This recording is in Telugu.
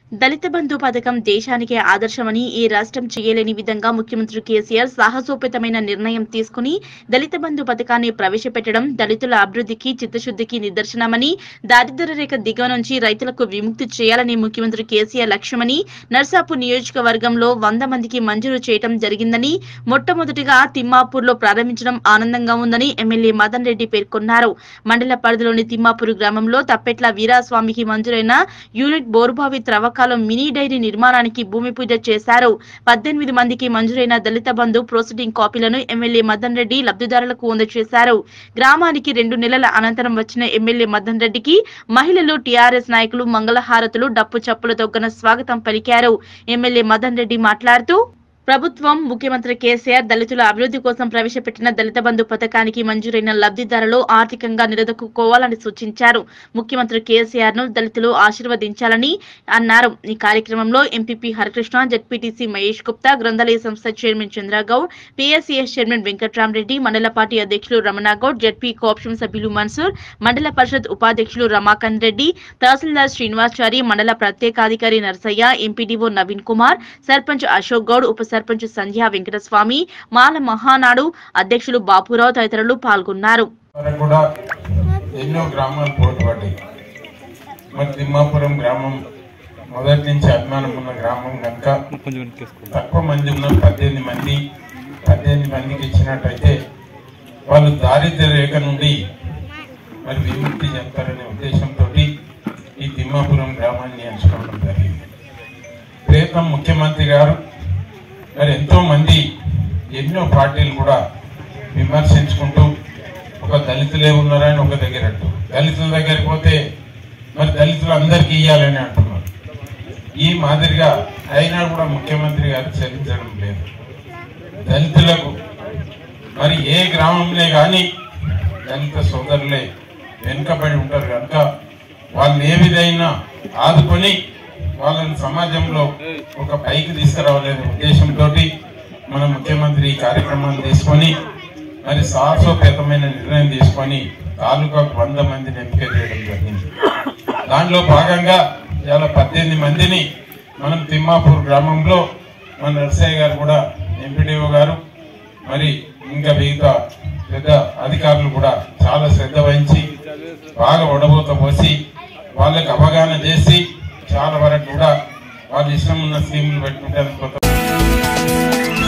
దళిత బంధు పథకం దేశానికే ఆదర్శమని ఈ రాష్ట్రం చేయలేని విధంగా ముఖ్యమంత్రి కేసీఆర్ సాహసోపేతమైన నిర్ణయం తీసుకుని దళిత బంధు పథకాన్ని ప్రవేశపెట్టడం దళితుల అభివృద్ధికి చిత్తశుద్ధికి నిదర్శనమని దారిద్ర్య రేఖ దిగువ నుంచి రైతులకు విముక్తి చేయాలని ముఖ్యమంత్రి కేసీఆర్ లక్ష్యమని నర్సాపూర్ నియోజకవర్గంలో వంద మందికి మంజూరు చేయడం జరిగిందని మొట్టమొదటిగా తిమ్మాపూర్లో ప్రారంభించడం ఆనందంగా ఉందని ఎమ్మెల్యే మదన్ రెడ్డి పేర్కొన్నారు మండల పరిధిలోని తిమ్మాపూర్ గ్రామంలో తప్పెట్ల వీరాస్వామికి మంజూరైన యూనిట్ బోరుబావి త్రవ్వకాలం మినీ డైరీ నిర్మాణానికి భూమి పూజ చేశారు పద్దెనిమిది మందికి మంజూరైన దళిత బంధు ప్రొసీడింగ్ కాపీలను ఎమ్మెల్యే మదన్ రెడ్డి లబ్ధిదారులకు అందజేశారు గ్రామానికి రెండు నెలల అనంతరం వచ్చిన ఎమ్మెల్యే మదన్ రెడ్డికి మహిళలు టీఆర్ఎస్ నాయకులు మంగళహారతులు డప్పు చప్పులతో ఘన స్వాగతం పలికారు ఎమ్మెల్యే మదన్ రెడ్డి మాట్లాడుతూ ప్రభుత్వం ముఖ్యమంత్రి కేసీఆర్ దళితుల అభివృద్ధి కోసం ప్రవేశపెట్టిన దళిత బంధు పథకానికి మంజూరైన లబ్ధిదారులు ఆర్థికంగా నిలదొక్కుకోవాలని సూచించారు ముఖ్యమంత్రి కేసీఆర్ ను దళితులు ఆశీర్వదించాలని అన్నారు ఈ కార్యక్రమంలో ఎంపీపీ హరికృష్ణ జడ్పీటీసీ మహేష్ గుప్తా గ్రంథాలయ సంస్థ chairman Chandragoud PSCS chairman Venkatramareddy మండల పార్టీ అధ్యక్షులు రమణాగౌడ్ జడ్పీ కోఆప్షన్ సభ్యులు మన్సూర్ మండల పరిషత్ ఉపాధ్యక్షులు రమాకాంత్ రెడ్డి తహసీల్దార్ శ్రీనివాచారి మండల ప్రత్యేకాధికారి నరసయ్య ఎంపీడీఓ నవీన్ కుమార్ సర్పంచ్ అశోక్ గౌడ్ ఉప సర్పంచ్ సంధ్యా వెంకటస్వామి మాల మహానాడు అధ్యక్షులు బాపురావు తదితరులు పాల్గొన్నారు వరకు కూడా ఎన్నో గ్రామాలు పోటీపడ్డాయి మరి తిమ్మాపురం గ్రామం మొదటి నుంచి అభిమానం ఉన్న గ్రామం కనుక తక్కువ మంది ఉన్న పద్దెనిమిది మంది పద్దెనిమిది మందికి ఇచ్చినట్టయితే వాళ్ళు దారిద్ర్య రేఖ నుండి మరి విముక్తి చెప్తారనే ఉద్దేశంతో ఈ తిమ్మాపురం గ్రామాన్ని ఎంచుకోవడం జరిగింది ప్రియతం ముఖ్యమంత్రి గారు మరి ఎంతో మంది ఎన్నో పార్టీలు కూడా విమర్శించుకుంటూ ఒక దళితులే ఉన్నారని ఒక దగ్గర అంటూ దళితుల దగ్గరికి పోతే మరి దళితులు అందరికీ ఇవ్వాలని అంటున్నారు ఈ మాదిరిగా అయినా కూడా ముఖ్యమంత్రి గారు చెల్లించడం లేదు దళితులకు మరి ఏ గ్రామంలో కానీ దళిత సోదరులే వెనుకబడి ఉంటారు కనుక వాళ్ళని ఏ విధైనా ఆదుకొని వాళ్ళని సమాజంలో ఒక పైకి తీసుకురావాలనే ఉద్దేశంతో మన ముఖ్యమంత్రి ఈ కార్యక్రమాన్ని తీసుకొని మరి సాహసోపేతమైన నిర్ణయం తీసుకొని తాలూకాకు వంద మందిని ఎంపిక చేయడం జరిగింది దానిలో భాగంగా ఇవాళ పద్దెనిమిది మందిని మనం తిమ్మాపూర్ గ్రామంలో మన నర్సయ్య గారు కూడా ఎంపీడీఓ గారు మరి ఇంకా మిగతా పెద్ద అధికారులు కూడా చాలా శ్రద్ధ వహించి బాగా వడబోత పోసి వాళ్ళకి అవగాహన చేసి చాలా వరకు కూడా వాళ్ళ ఇష్టం ఉన్న స్కీములు పెట్టుకుంటారు కొంత